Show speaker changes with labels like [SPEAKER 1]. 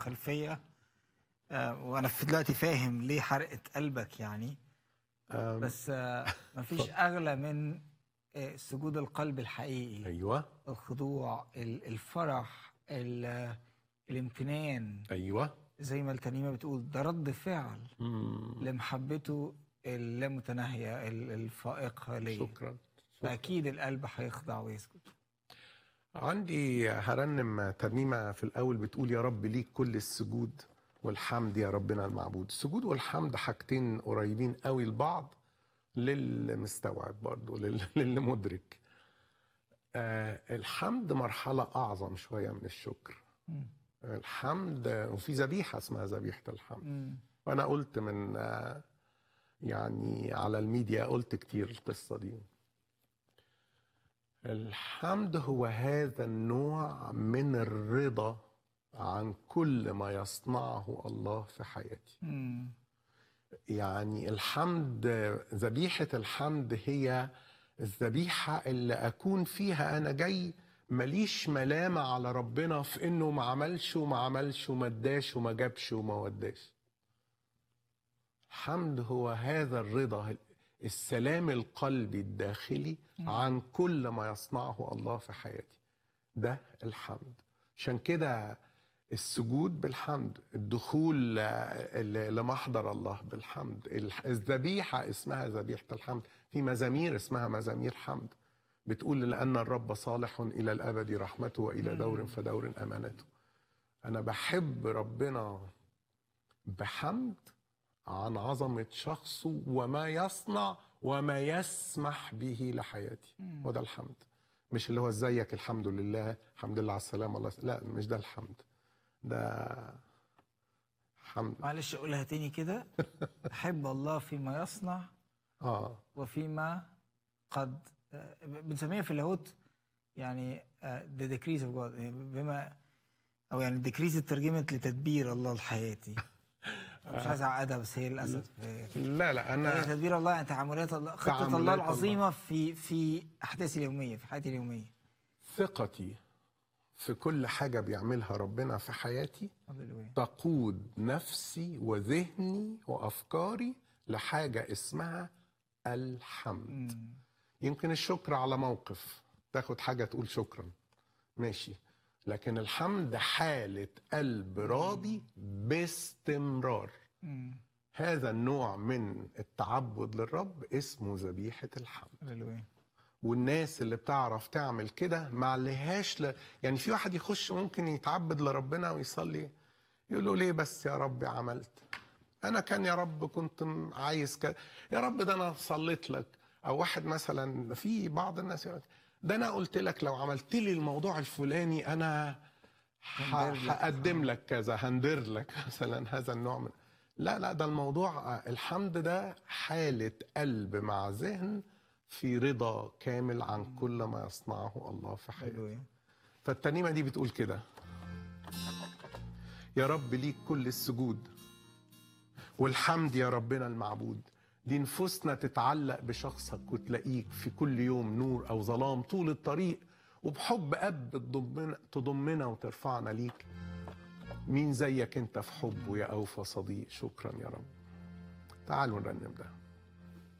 [SPEAKER 1] خلفيه آه، وانا في دلوقتي فاهم ليه حرقت قلبك يعني
[SPEAKER 2] أم،
[SPEAKER 1] بس آه، مفيش اغلى من آه، سجود القلب الحقيقي
[SPEAKER 2] ايوه
[SPEAKER 1] الخضوع ال- الفرح ال- الامتنان
[SPEAKER 2] ايوه
[SPEAKER 1] زي ما الترنيمه بتقول ده رد فعل
[SPEAKER 2] مم.
[SPEAKER 1] لمحبته اللامتناهيه ال- الفائقه ليه
[SPEAKER 2] شكرا شكرا.
[SPEAKER 1] فاكيد القلب هيخضع ويسجد
[SPEAKER 2] عندي هرنم ترنيمه في الاول بتقول يا رب ليك كل السجود والحمد يا ربنا المعبود السجود والحمد حاجتين قريبين قوي لبعض للمستوعب برضه لل- للي مدرك آه الحمد مرحله اعظم شويه من الشكر
[SPEAKER 1] مم.
[SPEAKER 2] الحمد وفي ذبيحه اسمها ذبيحه الحمد
[SPEAKER 1] مم.
[SPEAKER 2] وانا قلت من آه، يعني على الميديا قلت كتير القصه دي الحمد هو هذا النوع من الرضا عن كل ما يصنعه الله في حياتي
[SPEAKER 1] مم.
[SPEAKER 2] يعني الحمد ذبيحة الحمد هي الذبيحة اللي أكون فيها أنا جاي ماليش ملامة على ربنا في إنه ما عملش وما عملش وما اداش وما جابش وما وداش الحمد هو هذا الرضا السلام القلبي الداخلي عن كل ما يصنعه الله في حياتي ده الحمد عشان كده السجود بالحمد الدخول ل- لمحضر الله بالحمد الح- الذبيحة اسمها ذبيحة الحمد في مزامير اسمها مزامير حمد بتقول لأن الرب صالح إلى الأبد رحمته وإلى دور فدور أمانته أنا بحب ربنا بحمد عن عظمة شخصه وما يصنع وما يسمح به لحياتي وده الحمد مش اللي هو ازيك الحمد لله الحمد لله على السلامة الله لا مش ده الحمد ده حمد
[SPEAKER 1] معلش اقولها تاني كده احب الله فيما يصنع
[SPEAKER 2] اه
[SPEAKER 1] وفيما قد آه، بنسميها في اللاهوت يعني آه، the decrees of God يعني بما او يعني decrees اترجمت لتدبير الله لحياتي مش عايز اعقدها بس هي للاسف آه،
[SPEAKER 2] لا لا
[SPEAKER 1] هي
[SPEAKER 2] انا
[SPEAKER 1] تدبير الله يعني تعاملات الله خطة
[SPEAKER 2] تعاملات
[SPEAKER 1] الله
[SPEAKER 2] الله.
[SPEAKER 1] العظيمة في في احداثي اليومية في حياتي اليومية
[SPEAKER 2] ثقتي في كل حاجة بيعملها ربنا في حياتي
[SPEAKER 1] هللويا
[SPEAKER 2] تقود نفسي وذهني وافكاري لحاجه اسمها الحمد
[SPEAKER 1] مم.
[SPEAKER 2] يمكن الشكر على موقف تاخد حاجه تقول شكرا ماشي لكن الحمد حاله قلب راضي باستمرار
[SPEAKER 1] مم.
[SPEAKER 2] هذا النوع من التعبد للرب اسمه ذبيحه الحمد
[SPEAKER 1] هللويا
[SPEAKER 2] والناس اللي بتعرف تعمل كده ما عليهاش ل... يعني في واحد يخش ممكن يتعبد لربنا ويصلي يقول له ليه بس يا رب عملت انا كان يا رب كنت م- عايز كده يا رب ده انا صليت لك او واحد مثلا في بعض الناس يقول لك، ده انا قلت لك لو عملت لي الموضوع الفلاني انا ه-
[SPEAKER 1] هندر لك.
[SPEAKER 2] هقدم لك كذا هندر لك مثلا هذا النوع من لا لا ده الموضوع الحمد ده حالة قلب مع ذهن في رضا كامل عن كل ما يصنعه الله في حياتي
[SPEAKER 1] هللويا
[SPEAKER 2] فالترنيمة دي بتقول كده يا رب ليك كل السجود والحمد يا ربنا المعبود دي نفوسنا تتعلق بشخصك وتلاقيك في كل يوم نور أو ظلام طول الطريق وبحب أب تضمنا, تضمنا وترفعنا ليك مين زيك انت في حبه يا أوفى صديق شكرا يا رب تعالوا نرنم ده